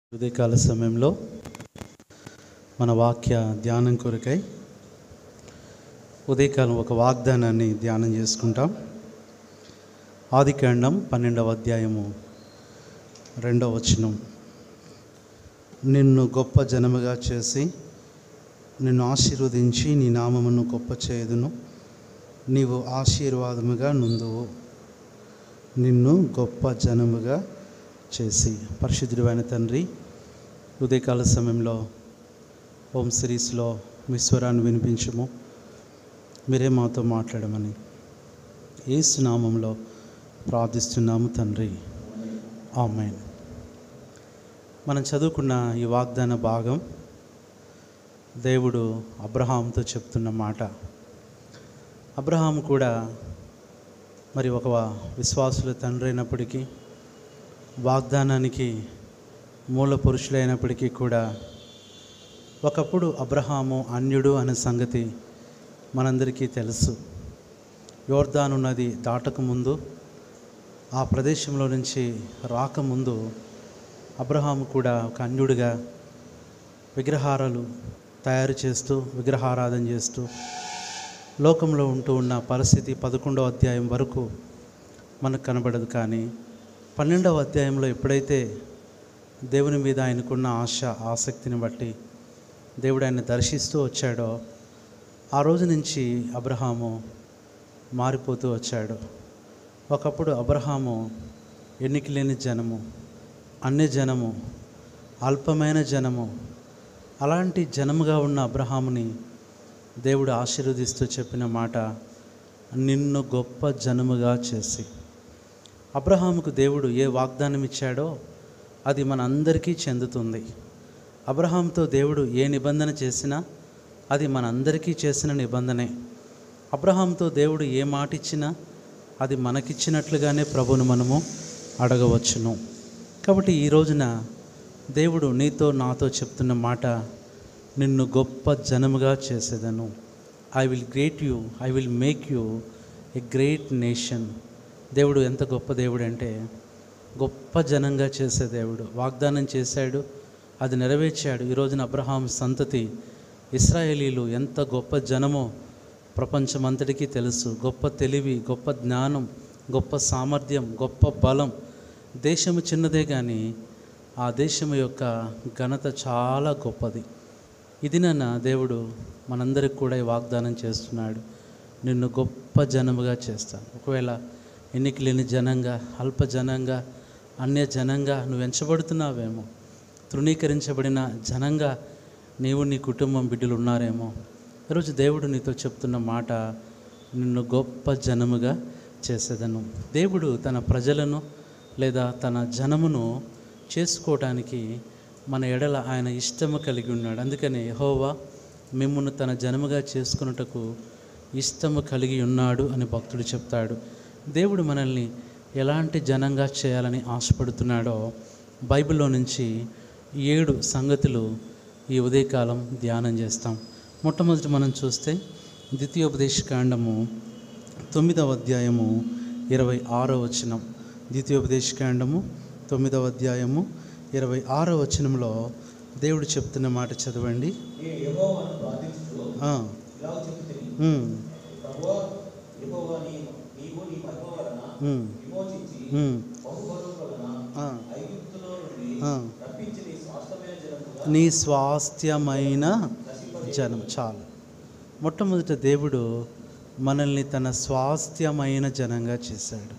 ఉదయకాల సమయంలో మన వాక్య ధ్యానం కొరకై ఉదయకాలం ఒక వాగ్దానాన్ని ధ్యానం చేసుకుంటాం ఆదికాండం పన్నెండవ అధ్యాయము రెండవ వచనం నిన్ను గొప్ప జనముగా చేసి నిన్ను ఆశీర్వదించి నీ నామమును గొప్ప చేయుదును నీవు ఆశీర్వాదముగా నుందువు నిన్ను గొప్ప జనముగా చేసి పరిశుద్ధుడైన తండ్రి ఉదయకాల సమయంలో ఓం సిరీస్లో మీ స్వరాన్ని వినిపించము మీరే మాతో మాట్లాడమని ఏసు నామంలో ప్రార్థిస్తున్నాము తండ్రి ఆమెన్ మనం చదువుకున్న ఈ వాగ్దాన భాగం దేవుడు అబ్రహాంతో చెప్తున్న మాట అబ్రహాం కూడా మరి ఒక విశ్వాసుల తండ్రి అయినప్పటికీ వాగ్దానానికి మూల పురుషులైనప్పటికీ కూడా ఒకప్పుడు అబ్రహాము అన్యుడు అనే సంగతి మనందరికీ తెలుసు యోర్దాను నది దాటకముందు ఆ ప్రదేశంలో నుంచి రాకముందు అబ్రహాము కూడా ఒక అన్యుడిగా విగ్రహారాలు తయారు చేస్తూ విగ్రహారాధన చేస్తూ లోకంలో ఉంటూ ఉన్న పరిస్థితి పదకొండవ అధ్యాయం వరకు మనకు కనబడదు కానీ పన్నెండవ అధ్యాయంలో ఎప్పుడైతే దేవుని మీద ఆయనకున్న ఆశ ఆసక్తిని బట్టి దేవుడు ఆయన దర్శిస్తూ వచ్చాడో ఆ రోజు నుంచి అబ్రహాము మారిపోతూ వచ్చాడు ఒకప్పుడు అబ్రహాము ఎన్నిక లేని జనము అన్య జనము అల్పమైన జనము అలాంటి జనముగా ఉన్న అబ్రహాముని దేవుడు ఆశీర్వదిస్తూ చెప్పిన మాట నిన్ను గొప్ప జనముగా చేసి అబ్రహాముకు దేవుడు ఏ వాగ్దానం ఇచ్చాడో అది మన అందరికీ చెందుతుంది అబ్రహాంతో దేవుడు ఏ నిబంధన చేసినా అది మన అందరికీ చేసిన నిబంధనే అబ్రహాంతో దేవుడు ఏ మాట ఇచ్చినా అది మనకిచ్చినట్లుగానే ప్రభును మనము అడగవచ్చును కాబట్టి ఈ రోజున దేవుడు నీతో నాతో చెప్తున్న మాట నిన్ను గొప్ప జనముగా చేసేదను I will great you I will make you a great nation దేవుడు ఎంత గొప్ప దేవుడు అంటే గొప్ప జనంగా చేసే దేవుడు వాగ్దానం చేశాడు అది నెరవేర్చాడు ఈ రోజున అబ్రహాం సంతతి ఇస్రాయేలీలు ఎంత గొప్ప జనమో ప్రపంచమంతటికీ తెలుసు గొప్ప తెలివి గొప్ప జ్ఞానం గొప్ప సామర్థ్యం గొప్ప బలం దేశము చిన్నదే కానీ ఆ దేశము యొక్క ఘనత చాలా గొప్పది ఇది నన్న దేవుడు మనందరికి కూడా ఈ వాగ్దానం చేస్తున్నాడు నిన్ను గొప్ప జనముగా చేస్తాను ఒకవేళ ఎన్నిక లేని జనంగా అల్ప జనంగా అన్య జనంగా నువ్వు ఎంచబడుతున్నావేమో తృణీకరించబడిన జనంగా నీవు నీ కుటుంబం బిడ్డలు ఉన్నారేమో ఈరోజు దేవుడు నీతో చెప్తున్న మాట నిన్ను గొప్ప జనముగా చేసేదను దేవుడు తన ప్రజలను లేదా తన జనమును చేసుకోవటానికి మన ఎడల ఆయన ఇష్టము కలిగి ఉన్నాడు అందుకని యెహోవా మిమ్మును తన జనముగా చేసుకున్నటకు ఇష్టము కలిగి ఉన్నాడు అని భక్తుడు చెప్తాడు దేవుడు మనల్ని ఎలాంటి జనంగా చేయాలని ఆశపడుతున్నాడో బైబిల్లో నుంచి ఏడు సంగతులు ఈ ఉదయకాలం ధ్యానం చేస్తాం మొట్టమొదటి మనం చూస్తే ద్వితీయోపదేశకాండము తొమ్మిదవ అధ్యాయము ఇరవై ఆరో వచనం ద్వితీయోపదేశకాండము తొమ్మిదవ అధ్యాయము ఇరవై ఆరో వచనంలో దేవుడు చెప్తున్న మాట చదవండి నేను యెహోవాను ప్రార్థించుచు ఆ, ఇలాగ చెప్పుతిని ఉమ్, ప్రభువా యెహోవా నీ నీవు నీ మహిమ వలన ఉమ్, విమోచించి ఉమ్, బహుబలం వలన ఆ, ఐగుప్తులో నుండి ఆ. రప్పించి నీ స్వాస్థ్యమైన జనముగా నీ స్వాస్థ్యమైన జనం చాలు మొట్టమొదట దేవుడు మనల్ని తన స్వాస్థ్యమైన జనంగా చేశాడు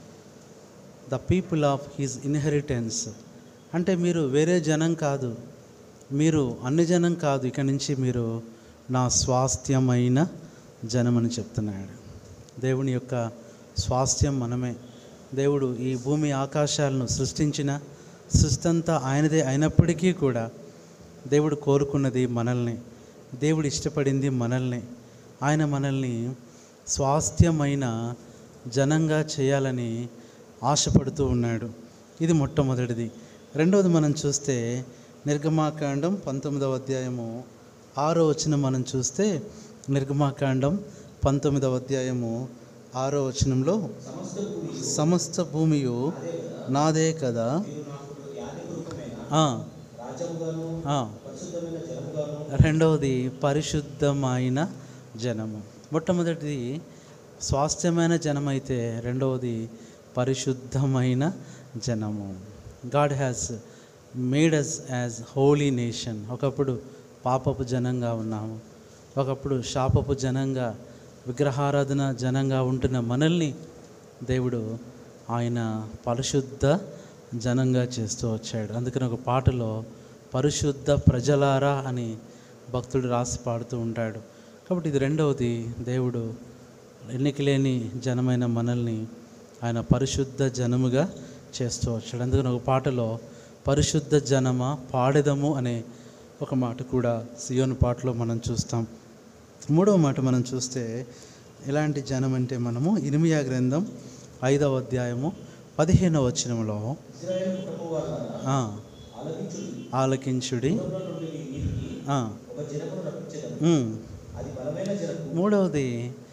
the people of his inheritance అంటే మీరు వేరే జనం కాదు మీరు అన్ని జనం కాదు ఇక నుంచి మీరు నా స్వాస్థ్యమైన జనం అని చెప్తున్నాడు దేవుని యొక్క స్వాస్థ్యం మనమే దేవుడు ఈ భూమి ఆకాశాలను సృష్టించిన సృష్టి అంతా ఆయనదే అయినప్పటికీ కూడా దేవుడు కోరుకున్నది మనల్ని దేవుడు ఇష్టపడింది మనల్ని ఆయన మనల్ని స్వాస్థ్యమైన జనంగా చేయాలని ఆశపడుతూ ఉన్నాడు ఇది మొట్టమొదటిది రెండవది మనం చూస్తే నిర్గమాకాండం పంతొమ్మిదవ అధ్యాయము ఆరో వచనం మనం చూస్తే నిర్గమాకాండం పంతొమ్మిదవ అధ్యాయము ఆరో వచనంలో సమస్త భూమియు నాదే కదా ఆ, రాజముగాను ఆ, పరిశుద్ధమైన జనముగాను రెండవది పరిశుద్ధమైన జనము మొట్టమొదటిది స్వాస్థ్యమైన జనం అయితే రెండవది పరిశుద్ధమైన జనము God has made us as holy nation ఒకప్పుడు పాపపు జనంగా ఉన్నాము ఒకప్పుడు శాపపు జనంగా విగ్రహారాధన జనంగా ఉంటున్న మనల్ని దేవుడు ఆయన పరిశుద్ధ జనంగా చేస్తూ వచ్చాడు అందుకని ఒక పాటలో పరిశుద్ధ ప్రజలారా అని భక్తుడు రాసి పాడుతూ ఉంటాడు కాబట్టి ఇది రెండవది దేవుడు ఎన్నికలేని జనమైన మనల్ని ఆయన పరిశుద్ధ జనముగా చేస్తూ వచ్చాడు అందుకని ఒక పాటలో పరిశుద్ధ జనమ పాడెదము అనే ఒక మాట కూడా సియోను పాటలో మనం చూస్తాం మూడవ మాట మనం చూస్తే ఎలాంటి జనం అంటే మనము ఇనిమియా గ్రంథం ఐదవ అధ్యాయము పదిహేనవ వచనంలో ఇజ్రాయేల్ కుటుంబం వారులారా ఆ, ఆలకించుడి ఆలకించుడి దూరంలో నుండి మీ మీదికి ఆ, ఒక జనమును రప్పించదను ఉమ్. అది బలమైన జనము మూడవది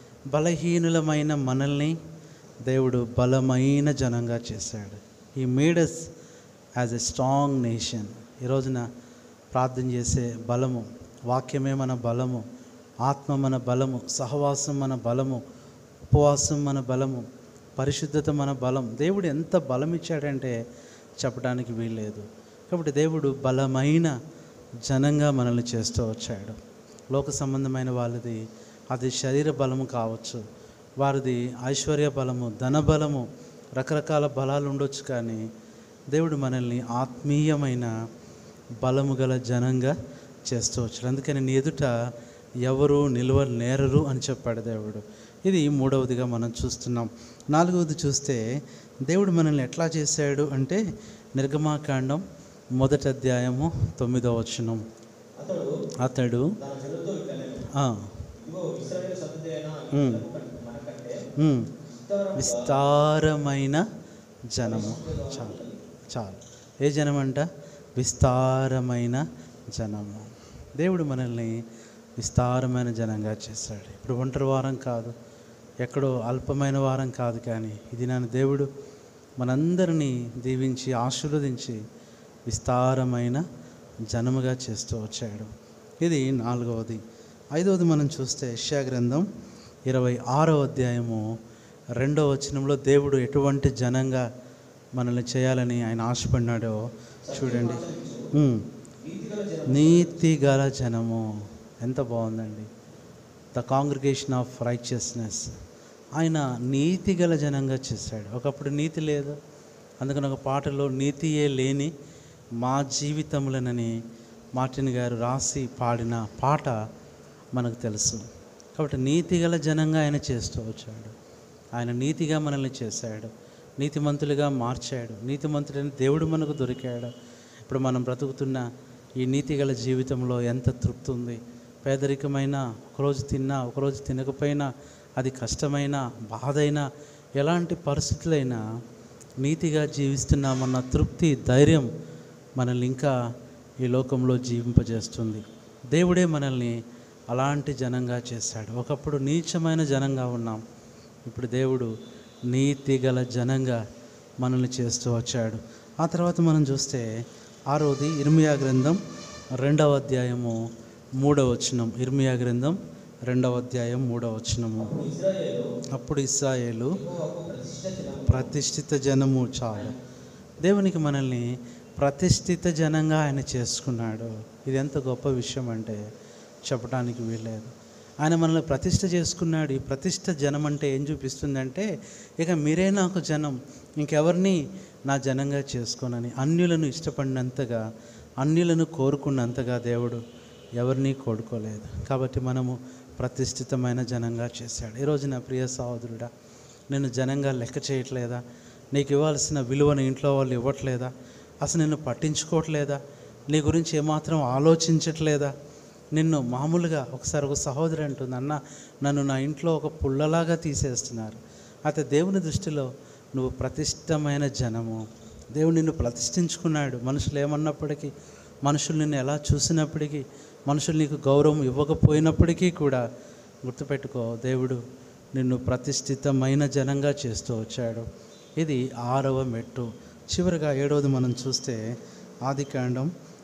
బలహీనులమైన మనల్ని దేవుడు బలమైన జనంగా చేశాడు ఈ made us as a strong nation ఈ రోజున ప్రార్థన చేసే బలము వాక్యమే మన బలము ఆత్మ మన బలము సహవాసం మన బలము ఉపవాసం మన బలము పరిశుద్ధత మన బలం దేవుడు ఎంత బలం ఇచ్చాడంటే చెప్పడానికి వీల్లేదు కాబట్టి దేవుడు బలమైన జనంగా మనల్ని చేస్తూ వచ్చాడు లోక సంబంధమైన వాళ్ళది అది శరీర బలము కావచ్చు వారిది ఐశ్వర్య బలము ధన బలము రకరకాల బలాలు ఉండొచ్చు కానీ దేవుడు మనల్ని ఆత్మీయమైన బలము గల జనంగా చేస్తూ వచ్చాడు అందుకని నీ ఎదుట ఎవరు నిల్వ నేరరు అని చెప్పాడు దేవుడు ఇది మూడవదిగా మనం చూస్తున్నాం నాలుగవది చూస్తే దేవుడు మనల్ని ఎట్లా చేశాడు అంటే నిర్గమాకాండం మొదటి అధ్యాయము తొమ్మిదవ వచనం అతడు అతడు తన జనులతో ఇట్లనేను ఆ, ఇదిగో ఇస్రాయేల్ సంతతి అయిన ఈ ఉమ్. జనము కన్- మనకంటే ఉమ్, విస్తారముగా విస్తారమైన జనము చాలు చాలు ఏ జనం అంట విస్తారమైన జనము దేవుడు మనల్ని విస్తారమైన జనంగా చేశాడు ఇప్పుడు ఒంటరి వారం కాదు ఎక్కడో అల్పమైన వారం కాదు కానీ ఇది నన్ను దేవుడు మనందరినీ దీవించి ఆశీర్వదించి విస్తారమైన జనముగా చేస్తూ వచ్చాడు ఇది నాలుగవది ఐదవది మనం చూస్తే యెషయా గ్రంథం ఇరవై ఆరో అధ్యాయము రెండవ వచనంలో దేవుడు ఎటువంటి జనంగా మనల్ని చేయాలని ఆయన ఆశపడినాడో చూడండి ఉమ్. నీతిగల జనము నీతి గల జనము ఎంత బాగుందండి ద కాంగ్రిగేషన్ ఆఫ్ రైచియస్నెస్ ఆయన నీతి గల జనంగా చేశాడు ఒకప్పుడు నీతి లేదు అందుకని ఒక పాటలో నీతియే లేని మా జీవితములనని మార్టిన్ గారు రాసి పాడిన పాట మనకు తెలుసు కాబట్టి నీతి గల జనంగా ఆయన చేస్తూ వచ్చాడు ఆయన నీతిగా మనల్ని చేశాడు నీతిమంతులుగా మార్చాడు నీతిమంతుడైన దేవుడు మనకు దొరికాడు ఇప్పుడు మనం బ్రతుకుతున్న ఈ నీతిగల జీవితంలో ఎంత తృప్తి ఉంది పేదరికమైన ఒకరోజు తిన్నా ఒకరోజు తినకపోయినా అది కష్టమైన బాధైనా ఎలాంటి పరిస్థితులైనా నీతిగా జీవిస్తున్నామన్న తృప్తి ధైర్యం మనల్ని ఇంకా ఈ లోకంలో జీవింపజేస్తుంది దేవుడే మనల్ని అలాంటి జనంగా చేశాడు ఒకప్పుడు నీచమైన జనంగా ఉన్నాం ఇప్పుడు దేవుడు నీతి గల జనంగా మనల్ని చేస్తూ వచ్చాడు ఆ తర్వాత మనం చూస్తే ఆరోది ఇర్మియా గ్రంథం రెండవ అధ్యాయము మూడవ వచనం ఇర్మియా గ్రంథం రెండవ అధ్యాయం మూడవ వచనము ఇజ్రాయేలు అప్పుడు ఇస్రాయేలు యెహోవాకు ప్రతిష్ఠిత జనము ప్రతిష్ఠిత జనము చాలు దేవునికి మనల్ని ప్రతిష్ఠిత జనంగా ఆయన చేసుకున్నాడు ఇది ఎంత గొప్ప విషయం అంటే చెప్పడానికి వీల్లేదు ఆయన మనల్ని ప్రతిష్ఠ చేసుకున్నాడు ఈ ప్రతిష్ఠ జనం అంటే ఏం చూపిస్తుందంటే ఇక మీరే నాకు జనం ఇంకెవరిని నా జనంగా చేసుకోనని అన్యులను ఇష్టపడినంతగా అన్యులను కోరుకున్నంతగా దేవుడు ఎవరిని కోరుకోలేదు కాబట్టి మనము ప్రతిష్ఠితమైన జనంగా చేశాడు ఈరోజు నా ప్రియ సహోదరుడా నేను జనంగా లెక్క చేయట్లేదా నీకు ఇవ్వాల్సిన విలువను ఇంట్లో వాళ్ళు ఇవ్వట్లేదా అసలు నిన్ను పట్టించుకోవట్లేదా నీ గురించి ఏమాత్రం ఆలోచించట్లేదా నిన్ను మామూలుగా ఒకసారి ఒక సహోదరి అంటుంది అన్న నన్ను నా ఇంట్లో ఒక పుల్లలాగా తీసేస్తున్నారు అయితే దేవుని దృష్టిలో నువ్వు ప్రతిష్టమైన జనము దేవుడు నిన్ను ప్రతిష్ఠించుకున్నాడు మనుషులు ఏమన్నప్పటికీ మనుషులు నిన్ను ఎలా చూసినప్పటికీ మనుషులు నీకు గౌరవం ఇవ్వకపోయినప్పటికీ కూడా గుర్తుపెట్టుకో దేవుడు నిన్ను ప్రతిష్ఠితమైన జనంగా చేస్తూ వచ్చాడు ఇది ఆరవ మెట్టు చివరిగా ఏడవది మనం చూస్తే ఆదికాండం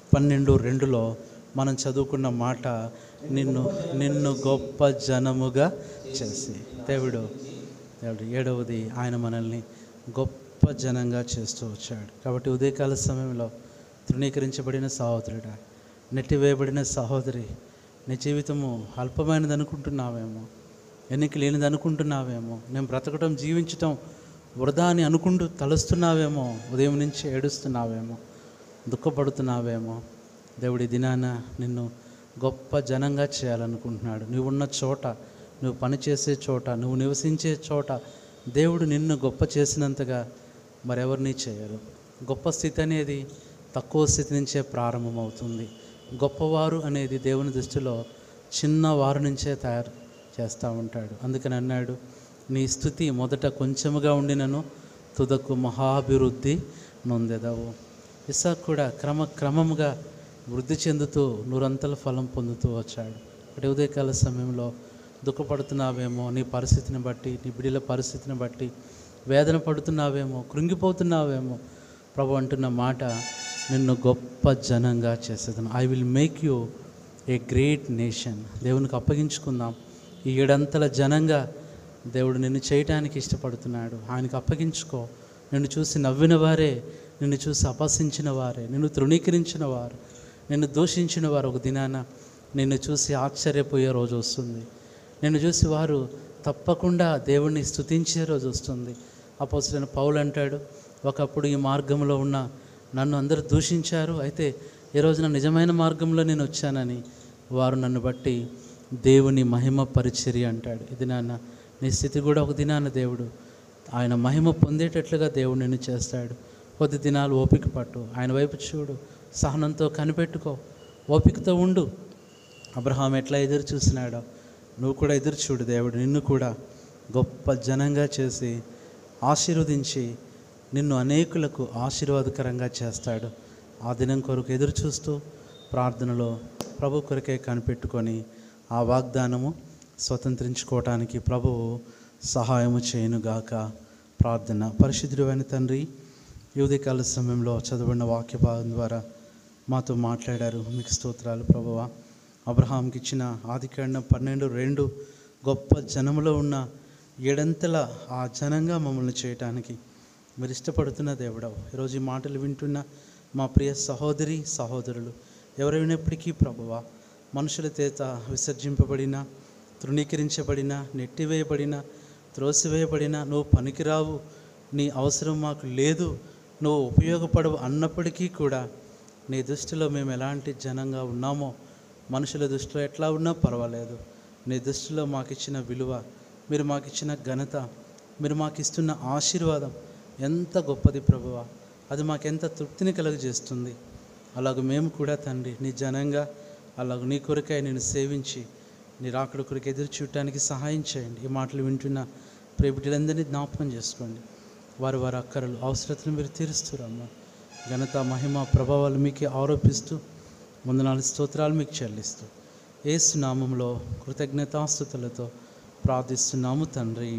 పన్నెండు రెండులో మనం చదువుకున్న మాట నిన్ను నిన్ను గొప్ప జనముగా చేసి దేవుడు దేవుడు ఏడవది ఆయన మనల్ని గొప్ప జనంగా చేస్తూ వచ్చాడు కాబట్టి ఉదయకాల సమయంలో తృణీకరించబడిన సహోదరుడా నెట్టివేయబడిన సహోదరి నీ జీవితము అల్పమైనది అనుకుంటున్నావేమో ఎన్నిక లేనిది అనుకుంటున్నావేమో నేను బ్రతకడం జీవించటం వృధా అని అనుకుంటూ తలుస్తున్నావేమో ఉదయం నుంచి ఏడుస్తున్నావేమో దుఃఖపడుతున్నావేమో దేవుడి దినాన నిన్ను గొప్ప జనంగా చేయాలనుకుంటున్నాడు నువ్వు ఉన్న చోట నువ్వు పనిచేసే చోట నువ్వు నివసించే చోట దేవుడు నిన్ను గొప్ప చేసినంతగా మరెవరిని చేయరు గొప్ప స్థితి అనేది తక్కువ స్థితి నుంచే ప్రారంభమవుతుంది గొప్పవారు అనేది దేవుని దృష్టిలో చిన్నవారు నుంచే తయారు చేస్తూ ఉంటాడు అందుకని అన్నాడు నీ స్థుతి మొదట కొంచెముగా ఉండినను తుదకు మహాభివృద్ధి నొందెదవు ఇసాక్ కూడా క్రమక్రమముగా వృద్ధి చెందుతూ నూరంతల ఫలం పొందుతూ వచ్చాడు అంటే ఉదయకాల సమయంలో దుఃఖపడుతున్నావేమో నీ పరిస్థితిని బట్టి నీ బిడ్డల పరిస్థితిని బట్టి వేదన పడుతున్నావేమో కృంగిపోతున్నావేమో ప్రభు అంటున్న మాట నిన్ను గొప్ప జనంగా చేసేదను I will make you a great nation దేవునికి అప్పగించుకుందాం ఈ ఏడంతల జనంగా దేవుడు నిన్ను చేయటానికి ఇష్టపడుతున్నాడు ఆయనకు అప్పగించుకో నిన్ను చూసి నవ్విన వారే నిన్ను చూసి అపహసించిన వారే నిన్ను తృణీకరించిన వారు నిన్ను దూషించిన వారు ఒక దినాన నిన్ను చూసి ఆశ్చర్యపోయే రోజు వస్తుంది నిన్ను చూసి వారు తప్పకుండా దేవుణ్ణి స్తుతించే రోజు వస్తుంది అపోసరైన పౌలు అంటాడు ఒకప్పుడు ఈ మార్గంలో ఉన్న నన్ను అందరూ దూషించారు అయితే ఈ రోజున నిజమైన మార్గంలో నేను వచ్చానని వారు నన్ను బట్టి దేవుని మహిమ పరిచర్య అంటాడు ఇది నాన్న నీ స్థితి కూడా ఒక దినాన దేవుడు ఆయన మహిమ పొందేటట్లుగా దేవుడు నిన్ను చేస్తాడు కొద్ది దినాలు ఓపిక పట్టు ఆయన వైపు చూడు సహనంతో కనిపెట్టుకో ఓపికతో ఉండు అబ్రహాం ఎట్లా ఎదురు చూసినాడో నువ్వు కూడా ఎదురు చూడు దేవుడు నిన్ను కూడా గొప్ప జనంగా చేసి ఆశీర్వదించి నిన్ను అనేకులకు ఆశీర్వాదకరంగా చేస్తాడు ఆ దినం కొరకు ఎదురు చూస్తూ ప్రార్థనలో ప్రభు కొరకే కనిపెట్టుకొని ఆ వాగ్దానము స్వతంత్రించుకోవటానికి ప్రభువు సహాయము చేయనుగాక ప్రార్థన పరిశుద్ధుడైన తండ్రి ఈ ఉదయకాల సమయంలో చదవబడిన వాక్య భాగం ద్వారా మాతో మాట్లాడారు మీకు స్తోత్రాలు ప్రభువ అబ్రహాంకి ఇచ్చిన ఆదికాండం పన్నెండు రెండు గొప్ప జనములో ఉన్న ఏడంతల ఆ జనంగా మమ్మల్ని చేయటానికి మీరు ఇష్టపడుతున్న దేవుడవు ఈరోజు ఈ మాటలు వింటున్న మా ప్రియ సహోదరి సహోదరులు ఎవరైనప్పటికీ ప్రభువ మనుషుల చేత విసర్జింపబడిన తృణీకరించబడిన నెట్టివేయబడిన త్రోసివేయబడిన నువ్వు పనికిరావు నీ అవసరం మాకు లేదు నువ్వు ఉపయోగపడవు అన్నప్పటికీ కూడా నీ దృష్టిలో మేము ఎలాంటి జనంగా ఉన్నామో మనుషుల దృష్టిలో ఎట్లా ఉన్నా పర్వాలేదు నీ దృష్టిలో మాకు ఇచ్చిన విలువ మీరు మాకు ఇచ్చిన ఘనత మీరు మాకు ఇస్తున్న ఆశీర్వాదం ఎంత గొప్పది ప్రభువ అది మాకెంత తృప్తిని కలుగజేస్తుంది అలాగ మేము కూడా తండ్రి నీ జనంగా అలాగ నీ కొరకై నేను సేవించి నీ రాకడ కొరకు ఎదురు చూడటానికి సహాయం చేయండి ఈ మాటలు వింటున్న ప్రేమిటులందరినీ జ్ఞాపకం చేసుకోండి వారి వారి అక్కరలు అవసరతలు మీరు తీరుస్తురమ్మా ఘనత మహిమ ప్రభావాలు మీకే ఆరోపిస్తూ ముందు నాలుగు స్తోత్రాలు మీకు చెల్లిస్తూ ఏసు నామంలో కృతజ్ఞతాస్థుతులతో ప్రార్థిస్తున్నాము తండ్రి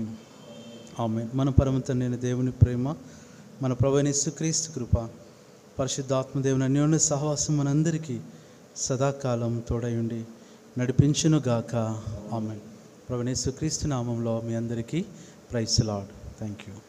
ఆమె మన పరమ తండ్రి దేవుని ప్రేమ మన ప్రభుని క్రీస్తు కృప పరిశుద్ధాత్మదేవుని అన్యోన్య సహవాసం మనందరికీ సదాకాలం తోడయుండి నడిపించునుగాక ఆమె ప్రభుని క్రీస్తు నామంలో మీ అందరికీ ప్రైస్ లాడ్ థ్యాంక్ యూ